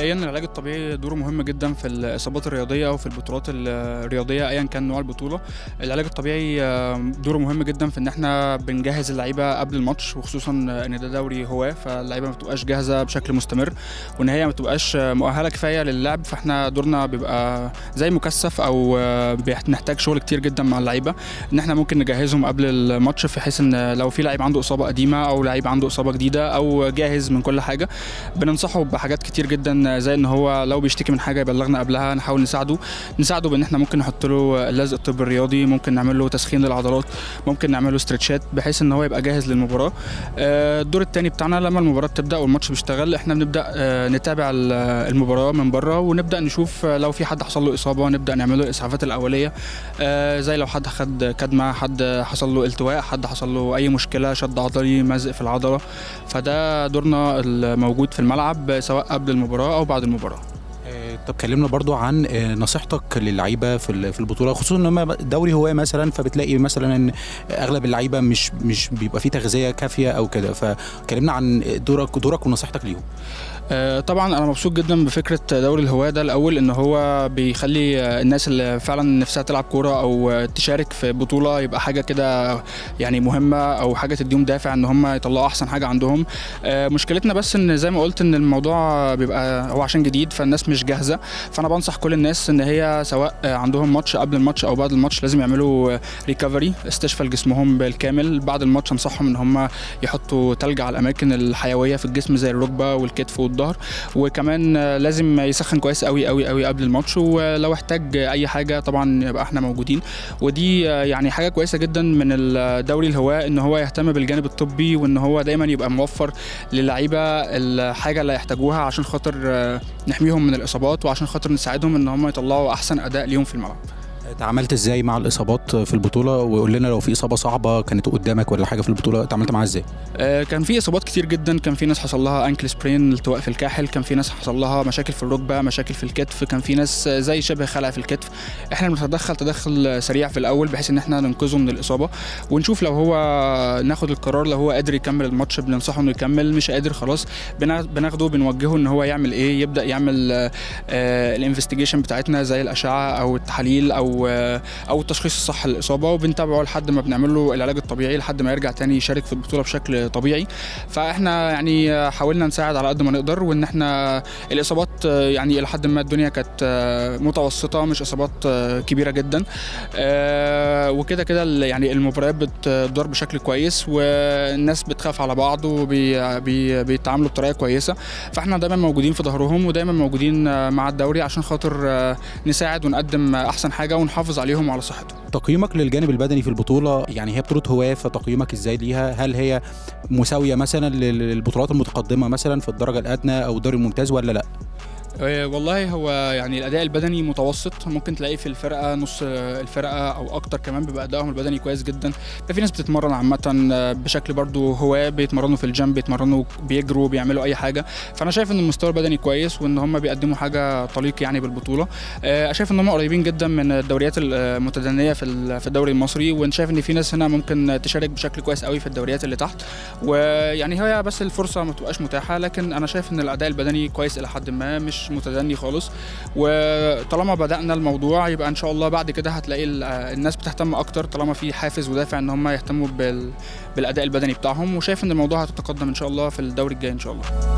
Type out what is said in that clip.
مبدئيا العلاج الطبيعي دوره مهم جدا في الاصابات الرياضيه او في البطولات الرياضيه ايا كان نوع البطوله العلاج الطبيعي آه، دوره مهم جدا في ان احنا بنجهز اللعيبه قبل الماتش وخصوصا ان ده دوري هواه فاللعيبه ما بتبقاش جاهزه بشكل مستمر وان هي ما بتبقاش مؤهله كفايه للعب فاحنا دورنا بيبقى زي مكثف او آه، بنحتاج شغل كتير جدا مع اللعيبه ان احنا ممكن نجهزهم قبل الماتش في حيث ان لو في لعيب عنده اصابه قديمه او لعيب عنده اصابه جديده او جاهز من كل حاجه بننصحه بحاجات كتير جدا زي ان هو لو بيشتكي من حاجه يبلغنا قبلها نحاول نساعده نساعده بان احنا ممكن نحط له اللزق الطبي الرياضي ممكن نعمل له تسخين للعضلات ممكن نعمل له استرتشات بحيث ان هو يبقى جاهز للمباراه آه، الدور الثاني بتاعنا لما المباراه تبدا والماتش بيشتغل احنا بنبدا آه، نتابع ال- المباراه من بره ونبدا نشوف آه، لو في حد حصل له اصابه نبدا نعمل له الاسعافات الاوليه آه، زي لو حد خد كدمه حد حصل له التواء حد حصل له اي مشكله شد عضلي مزق في العضله فده دورنا الموجود في الملعب سواء قبل المباراه او بعد المباراه آه، طب كلمنا برضو عن آه، نصيحتك للعيبه في ال- في البطوله خصوصا ان هم دوري هواه مثلا فبتلاقي مثلا ان اغلب اللعيبه مش مش بيبقى فيه تغذيه كافيه او كده فكلمنا عن دورك دورك ونصيحتك ليهم آه، طبعا انا مبسوط جدا بفكره دوري الهواه ده الاول ان هو بيخلي آه، الناس اللي فعلا نفسها تلعب كوره او آه، تشارك في بطوله يبقى حاجه كده يعني مهمه او حاجه تديهم دافع ان هم يطلعوا احسن حاجه عندهم آه، مشكلتنا بس ان زي ما قلت ان الموضوع بيبقى هو عشان جديد فالناس مش جاهزه فانا بنصح كل الناس ان هي سواء آه، عندهم ماتش قبل الماتش او بعد الماتش لازم يعملوا ريكفري استشفاء لجسمهم بالكامل بعد الماتش انصحهم ان هم يحطوا تلج على الاماكن الحيويه في الجسم زي الركبه والكتف والظهر وكمان آه، لازم يسخن كويس قوي قوي قوي قبل الماتش ولو احتاج اي حاجه طبعا يبقى احنا موجودين ودي آه، يعني حاجه كويسه جدا من الدوري الهواء ان هو يهتم بالجانب الطبي وان هو دايما يبقى موفر للعيبه الحاجه اللي يحتاجوها عشان خاطر آه، نحميهم من الاصابات وعشان خاطر نساعدهم ان هم يطلعوا احسن اداء ليهم في الملعب تعاملت ازاي مع الاصابات في البطوله وقول لنا لو في اصابه صعبه كانت قدامك ولا حاجه في البطوله تعاملت معاها ازاي آه، كان في اصابات كتير جدا كان في ناس حصل لها انكل سبرين التواء في الكاحل كان في ناس حصل لها مشاكل في الركبه مشاكل في الكتف كان في ناس آه، زي شبه خلع في الكتف احنا بنتدخل تدخل سريع في الاول بحيث ان احنا ننقذه من الاصابه ونشوف لو هو ناخد القرار لو هو قادر يكمل الماتش بننصحه انه يكمل مش قادر خلاص بنا- بناخده بنوجهه ان هو يعمل ايه يبدا يعمل الانفستيجيشن بتاعتنا زي الاشعه او التحاليل او آه، او التشخيص الصح للاصابه وبنتابعه لحد ما بنعمل له العلاج الطبيعي لحد ما يرجع تاني يشارك في البطوله بشكل طبيعي فاحنا يعني حاولنا نساعد على قد ما نقدر وان احنا الاصابات آه، يعني الى حد ما الدنيا كانت آه، متوسطه مش اصابات آه، كبيره جدا آه، وكده كده ال- يعني المباريات بتدار بشكل كويس والناس بتخاف على بعض وبيتعاملوا بطريقه كويسه فاحنا دايما موجودين في ظهرهم ودايما موجودين آه، مع الدوري عشان خاطر آه، نساعد ونقدم آه، احسن حاجه ونحافظ عليهم وعلى صحتهم تقييمك للجانب البدني في البطوله يعني هي بطوله هواه فتقييمك ازاي ليها هل هي مساويه مثلا لل- للبطولات المتقدمه مثلا في الدرجه الادنى او الدوري الممتاز ولا لا آه، والله هو يعني الاداء البدني متوسط ممكن تلاقي في الفرقه نص آه، الفرقه او اكتر كمان بيبقى ادائهم البدني كويس جدا بيبقى في ناس بتتمرن عامه آه، بشكل برضو هواه بيتمرنوا في الجيم بيتمرنوا بيجروا بيعملوا اي حاجه فانا شايف ان المستوى البدني كويس وان هم بيقدموا حاجه طليق يعني بالبطوله آه، شايف ان هم قريبين جدا من الدوريات المتدنيه في ال- في الدوري المصري وان شايف ان في ناس هنا ممكن تشارك بشكل كويس قوي في الدوريات اللي تحت ويعني هي بس الفرصه ما تبقاش متاحه لكن انا شايف ان الاداء البدني كويس الى حد ما مش متدني خالص وطالما بدانا الموضوع يبقى ان شاء الله بعد كده هتلاقي ال- الناس بتهتم اكتر طالما في حافز ودافع ان هم يهتموا بال- بالاداء البدني بتاعهم وشايف ان الموضوع هتتقدم ان شاء الله في الدوري الجاي ان شاء الله